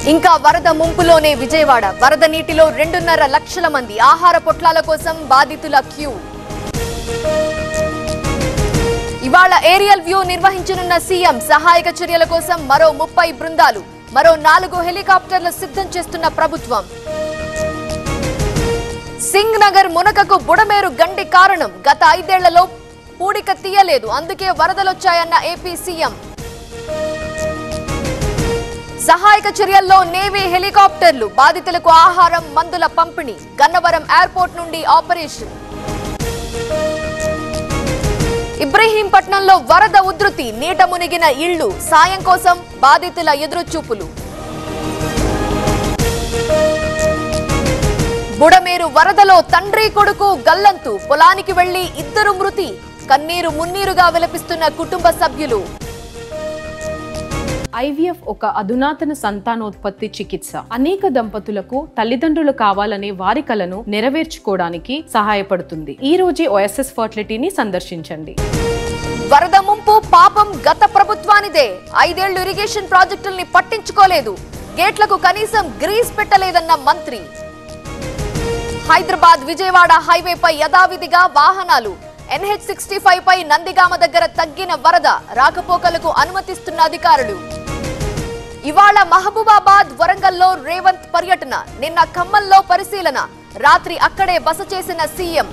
ఇంకా వరద ముంపులోనే విజయవాడ వరద నీటిలో రెండున్నర లక్షల మంది ఆహార పొట్లాల కోసం బాధితుల క్యూ ఇవాళ ఏరియల్ వ్యూ నిర్వహించనున్న సీఎం సహాయక చర్యల కోసం మరో ముప్పై బృందాలు మరో నాలుగు హెలికాప్టర్లు సిద్ధం చేస్తున్న ప్రభుత్వం సింగ్ నగర్ మునకకు బుడమేరు గండి కారణం గత ఐదేళ్లలో పూడిక తీయలేదు అందుకే వరదలొచ్చాయన్న ఏపీ సీఎం సహాయక చర్యల్లో నేవీ హెలికాప్టర్లు బాధితులకు ఆహారం మందుల పంపిణీ గన్నవరం ఎయిర్పోర్ట్ నుండి ఆపరేషన్ ఇబ్రహీంపట్నంలో వరద ఉధృతి నీట మునిగిన ఇళ్లు సాయం కోసం బాధితుల ఎదురుచూపులు బుడమేరు వరదలో తండ్రి కొడుకు గల్లంతు పొలానికి వెళ్లి ఇద్దరు మృతి కన్నీరు మున్నీరుగా విలపిస్తున్న కుటుంబ సభ్యులు ఐవీఎఫ్ ఒక అధునాతన సంతానోత్పత్తి చికిత్స అనేక దంపతులకు తల్లిదండ్రులు కావాలనే వారి కలను నెరవేర్చుకోవడానికి సహాయపడుతుంది ఈ రోజే ఓఎస్ఎస్ ఫర్టిలిటీని సందర్శించండి వరద ముంపు పాపం గత ప్రభుత్వానిదే ఐదేళ్లు ఇరిగేషన్ ప్రాజెక్టుల్ని పట్టించుకోలేదు గేట్లకు కనీసం గ్రీస్ పెట్టలేదన్న మంత్రి హైదరాబాద్ విజయవాడ హైవేపై యథావిధిగా వాహనాలు ఎన్హెచ్ సిక్స్టీ ఫైవ్ పై నందిగామ దగ్గర తగ్గిన వరద రాకపోకలకు అనుమతిస్తున్న అధికారులు ఇవాళ మహబూబాబాద్ వరంగల్లో రేవంత్ పర్యటన నిన్న ఖమ్మంలో పరిశీలన రాత్రి అక్కడే బస చేసిన సీఎం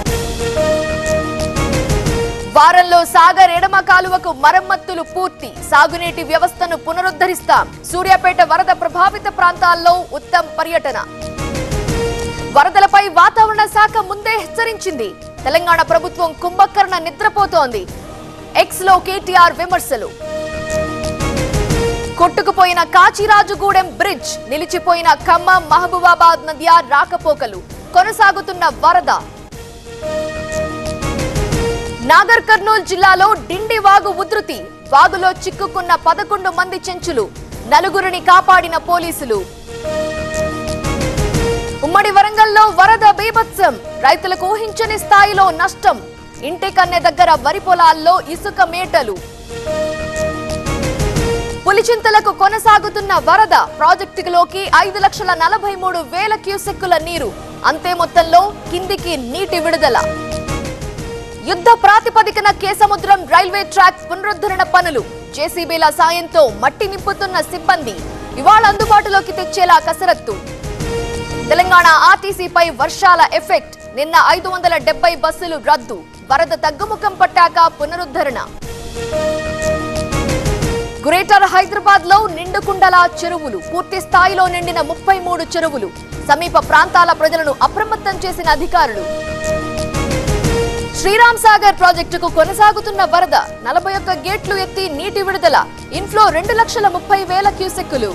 వారంలో సాగర్ ఎడమ కాలువకు మరమ్మతులు పూర్తి సాగునీటి వ్యవస్థను పునరుద్ధరిస్తాం సూర్యాపేట వరద ప్రభావిత ప్రాంతాల్లో ఉత్తమ్ పర్యటన వరదలపై వాతావరణ శాఖ ముందే హెచ్చరించింది తెలంగాణ ప్రభుత్వం కుంభకర్ణ నిద్రపోతోంది ఎక్స్ లో కేటీఆర్ విమర్శలు కొట్టుకుపోయిన కాచిరాజుగూడెం బ్రిడ్జ్ నిలిచిపోయిన ఖమ్మం మహబూబాబాద్ నద్య రాకపోకలు కొనసాగుతున్న వరద నాగర్ కర్నూలు జిల్లాలో డిండి వాగు ఉధృతి వాగులో చిక్కుకున్న పదకొండు మంది చెంచులు నలుగురిని కాపాడిన పోలీసులు ఉమ్మడి వరంగల్లో వరద బీభత్సం రైతులకు ఊహించని స్థాయిలో నష్టం ఇంటి కన్నె దగ్గర వరి పొలాల్లో ఇసుక మేటలు పులిచింతలకు కొనసాగుతున్న వరద ప్రాజెక్టులోకి ఐదు లక్షల నలభై మూడు వేల క్యూసెక్కుల నీరు అంతే మొత్తంలో కిందికి నీటి విడుదల యుద్ధ ప్రాతిపదికన కేసముద్రం రైల్వే ట్రాక్ పునరుద్ధరణ పనులు జేసీబీల సాయంతో మట్టి నింపుతున్న సిబ్బంది ఇవాళ అందుబాటులోకి తెచ్చేలా కసరత్తు తెలంగాణ ఆర్టీసీపై వర్షాల ఎఫెక్ట్ నిన్న ఐదు వందల డెబ్బై బస్సులు రద్దు వరద తగ్గుముఖం పట్టాక పునరుద్ధరణ గ్రేటర్ హైదరాబాద్ లో నిండుకుండల చెరువులు పూర్తి స్థాయిలో నిండిన ముప్పై మూడు చెరువులు సమీప ప్రాంతాల ప్రజలను అప్రమత్తం చేసిన అధికారులు శ్రీరామ్ సాగర్ ప్రాజెక్టుకు కొనసాగుతున్న వరద నలభై ఒక్క గేట్లు ఎత్తి నీటి విడుదల ఇన్ఫ్లో రెండు లక్షల ముప్పై వేల క్యూసెక్కులు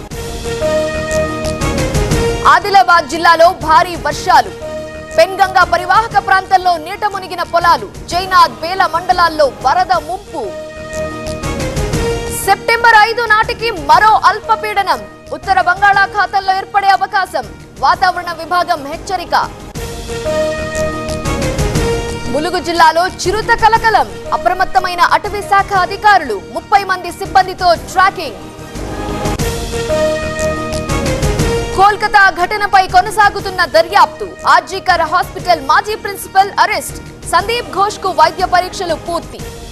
ఆదిలాబాద్ జిల్లాలో భారీ వర్షాలు పెన్గంగా పరివాహక ప్రాంతంలో నీట మునిగిన పొలాలు జైనాథ్ బేల మండలాల్లో వరద ముంపు సెప్టెంబర్ ఐదు నాటికి మరో అల్పపీడనం ఉత్తర బంగాళాఖాతంలో ఏర్పడే అవకాశం వాతావరణ విభాగం హెచ్చరిక ములుగు జిల్లాలో చిరుత కలకలం అప్రమత్తమైన అటవీ శాఖ అధికారులు ముప్పై మంది సిబ్బందితో ట్రాకింగ్ కోల్కతా ఘటనపై కొనసాగుతున్న దర్యాప్తు ఆర్జీకర్ హాస్పిటల్ మాజీ ప్రిన్సిపల్ అరెస్ట్ సందీప్ ఘోష్ కు వైద్య పరీక్షలు పూర్తి